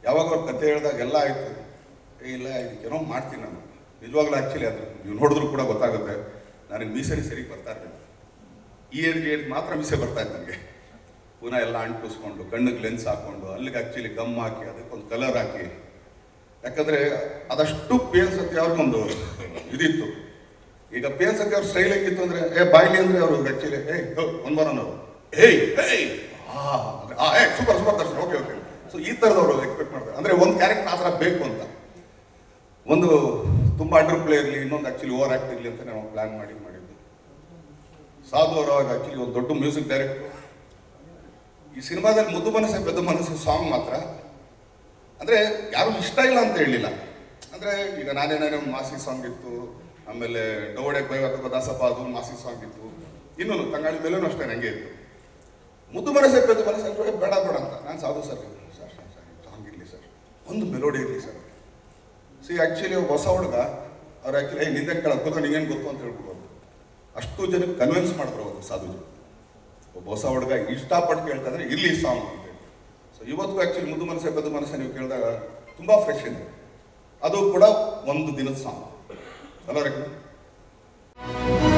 ಯಾವಾಗ ಅವ್ರ ಕತೆ ಹೇಳಿದಾಗ ಎಲ್ಲ ಆಯಿತು ಏ ಇಲ್ಲ ಇದಕ್ಕೇನೋ ಮಾಡ್ತೀನಿ ನಾನು ನಿಜವಾಗ್ಲೂ ಆ್ಯಕ್ಚುಲಿ ಅದು ನೀವು ನೋಡಿದ್ರು ಕೂಡ ಗೊತ್ತಾಗುತ್ತೆ ನನಗೆ ಮೀಸರಿ ಸರಿ ಬರ್ತಾ ಇರಲಿಲ್ಲ ಈ ಏಜ್ಗೆ ಏಜ್ ಮಾತ್ರ ಮೀಸೆ ಬರ್ತಾ ಇತ್ತು ನನಗೆ ಪುನಃ ಎಲ್ಲ ಅಂಟಿಸ್ಕೊಂಡು ಕಣ್ಣಿಗೆ ಲೆನ್ಸ್ ಹಾಕೊಂಡು ಅಲ್ಲಿಗೆ ಆ್ಯಕ್ಚುಲಿ ಗಮ್ ಹಾಕಿ ಅದಕ್ಕೊಂದು ಕಲರ್ ಹಾಕಿ ಯಾಕಂದರೆ ಅದಷ್ಟು ಪಿ ಎನ್ ಸತ್ಯ ಅವ್ರಿಗೊಂದು ಇದಿತ್ತು ಈಗ ಪಿ ಎನ್ ಸತ್ಯ ಅವ್ರ ಸ್ಟೈಲ್ ಹೆಂಗಿತ್ತು ಅಂದರೆ ಏ ಬಾಯ್ಲಿ ಅಂದರೆ ಅವರು ಆ್ಯಕ್ಚುಲಿ ಏಯ್ ಒಂದು ಬರೋಣ ಅವರು ಏಯ್ ಏಯ್ ಆ ಅಂದ್ರೆ, ಆ ಏ super super Darshan okay okay so ಈ ಥರದವರು ಎಕ್ಸ್ಪೆಕ್ಟ್ ಮಾಡ್ತಾರೆ ಅಂದರೆ ಒಂದು ಕ್ಯಾರೆಕ್ಟರ್ ಆ ಥರ ಬೇಕು ಅಂತ ಒಂದು ತುಂಬ ಅಂಡರ್ ಪ್ಲೇ ಇರಲಿ ಇನ್ನೊಂದು ಆ್ಯಕ್ಚುಲಿ ಓವರ್ ಆ್ಯಕ್ಟ್ ಇರಲಿ ಅಂತ ನಾವು ಪ್ಲ್ಯಾನ್ ಮಾಡಿ ಮಾಡಿದ್ದು ಸಾಧು ಅವರು ಅವಾಗ ಆ್ಯಕ್ಚುಲಿ ಒಂದು ದೊಡ್ಡ ಮ್ಯೂಸಿಕ್ ಡೈರೆಕ್ಟರ್ ಈ ಸಿನಿಮಾದಲ್ಲಿ ಮುದ್ದು ಮನಸ್ಸು ಬೆದ್ದು ಮನಸ್ಸು ಸಾಂಗ್ ಮಾತ್ರ ಅಂದರೆ ಯಾರು ಇಷ್ಟ ಇಲ್ಲ ಅಂತ ಹೇಳಿಲ್ಲ ಅಂದರೆ ಈಗ ನಾನೇನಾದ್ರೆ ಒಂದು ಮಾಸಿ ಸಾಂಗ್ ಇತ್ತು ಆಮೇಲೆ ಡೋಡೆ ಬೈವತ್ತ ದಾಸಪ್ಪ ಅದು ಒಂದು ಮಾಸಿ ಸಾಂಗ್ ಇತ್ತು ಇನ್ನೊಂದು ತಂಗಾಳಿ ಮೇಲೂ ಅಷ್ಟೇ ನನಗೆ ಇತ್ತು ಮುದ್ದು ಮನಸ್ಸೆ ಬೆದ್ದು ಮನಸ್ಸು ಅಂದ್ರೆ ಬೇಡ ಬೇಡ ಅಂತ ನಾನು Sadhu sir sir sir sir song ಇರಲಿ ಸರ್ ಒಂದು ಮೆಲೋಡಿ ಇರಲಿ ಸರ್ ಸಿ ಆ್ಯಕ್ಚುಲಿ ಒಬ್ಬ ಹೊಸ ಹುಡುಗ ಅವ್ರು ಆ್ಯಕ್ಚುಲಿ ಏ ನಿಂದೆ ಕೇಳೋದು ಕೂತ್ಕೊಂಡು ನಿಂಗೇನು ಗೊತ್ತು ಅಂತ ಹೇಳ್ಬಿಡೋದು ಅಷ್ಟು ಜನಕ್ಕೆ ಕನ್ವಿನ್ಸ್ ಮಾಡಿದ್ರು ಅವರು ಸಾಧುಜಿ ಒಬ್ಬ ಹೊಸ ಹುಡುಗ ಇಷ್ಟಪಟ್ಟು ಕೇಳ್ತಂದ್ರೆ ಇರ್ಲಿ ಸಾಂಗ್ ಅಂತ ಹೇಳಿ ಸೊ ಇವತ್ತಿಗೂ ಆ್ಯಕ್ಚುಲಿ ಮುದ್ದು ಮನಸ್ಸೆ ಬದ್ದು ಮನಸ್ಸೆ ನೀವು ಕೇಳಿದಾಗ ತುಂಬ ಫ್ರೆಶ್ ಇದೆ ಅದು ಕೂಡ ಒಂದು ದಿನದ ಸಾಂಗ್ ಅಲ್ಲ ರೇಖಾ